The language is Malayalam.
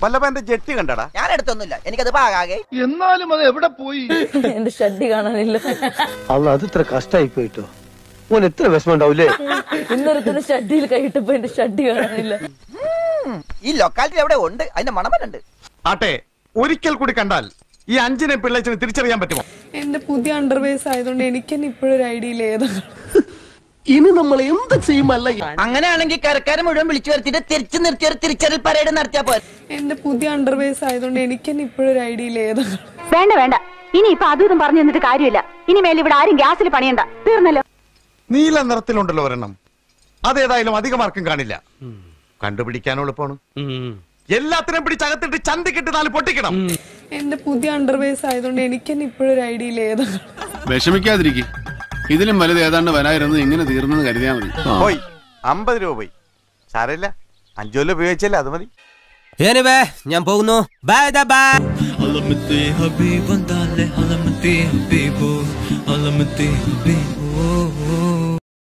വല്ലഭന്റെ ജെട്ടി കണ്ടടാ ഞാൻ എടുത്തൊന്നുമില്ല എനിക്കത് പാകാകെ എന്നാലും അത് എവിടെ പോയി എന്റെ ഷഡ്ഡി കാണാനില്ല അല്ല അത് ഇത്ര കഷ്ടായി പോയിട്ടോ ഓൻ എത്ര വിഷമം ഉണ്ടാവൂലേ ഇന്നൊരുത്തിന് ഷഡ്ഡിയിൽ കൈയിട്ടപ്പോ എന്റെ ഷഡ്ഡി കാണാനില്ല ഈ ലൊക്കാലിറ്റി എവിടെ ഉണ്ട് അതിന്റെ മണമനുണ്ട് ആട്ടെ ഒരിക്കൽ കൂടി കണ്ടാൽ ഈ അഞ്ചിനെ പിള്ളേച്ചിന് തിരിച്ചറിയാൻ പറ്റുമോ എന്റെ പുതിയ അണ്ടർവേസ് ആയതുകൊണ്ട് എനിക്ക് തന്നെ ഇപ്പോഴൊരു ഐഡിയ ഇല്ല ഏതാ ഇനി നമ്മൾ എന്ത് ചെയ്യുമല്ല അങ്ങനെയാണെങ്കിൽ കരക്കാരെ മുഴുവൻ വിളിച്ചു വരുത്തിട്ട് തിരിച്ചു നിർത്തി ഒരു തിരിച്ചറിൽ പരേഡ് നടത്തിയാ പോരെ എന്റെ പുതിയ അണ്ടർവേസ് ആയതുകൊണ്ട് എനിക്ക് തന്നെ ഇപ്പോഴൊരു ഐഡിയ ഇല്ല ഏതാ വേണ്ട വേണ്ട ഇനി ഇപ്പൊ അതും ഇതും പറഞ്ഞു തന്നിട്ട് കാര്യമില്ല ഇനി മേലെ ഇവിടെ ആരും ഗ്യാസിൽ പണിയണ്ട തീർന്നല്ലോ നീല നിറത്തിലുണ്ടല്ലോ ഒരെണ്ണം അതേതായാലും അധികമാർക്കും കാണില്ല കണ്ടുപിടിക്കാൻ എളുപ്പമാണ് എല്ലാത്തിനും പിടിച്ചകത്തിട്ട് ചന്തിക്കിട്ട് നാല് പൊട്ടിക്കണം എന്റെ പുതിയ അണ്ടർവേസ് ആയതുകൊണ്ട് എനിക്ക് തന്നെ ഇപ്പോഴൊരു ഐഡിയ ഇല്ല ഏതാ വിഷമിക്കാതിരിക്കും ഇതിലും വലുത് ഏതാണ്ട് വരായിരുന്നത് ഇങ്ങനെ തീർന്നെന്ന് കരുതിയാൽ മതി പോയി അമ്പത് രൂപ പോയി സാരമില്ല അഞ്ചു കൊല്ലം ഉപയോഗിച്ചല്ലേ അത് മതി ഞാൻ പോകുന്നു ബൈ ബൈ علمتي حبيب ضل علمتي حبيبو علمتي حبيبو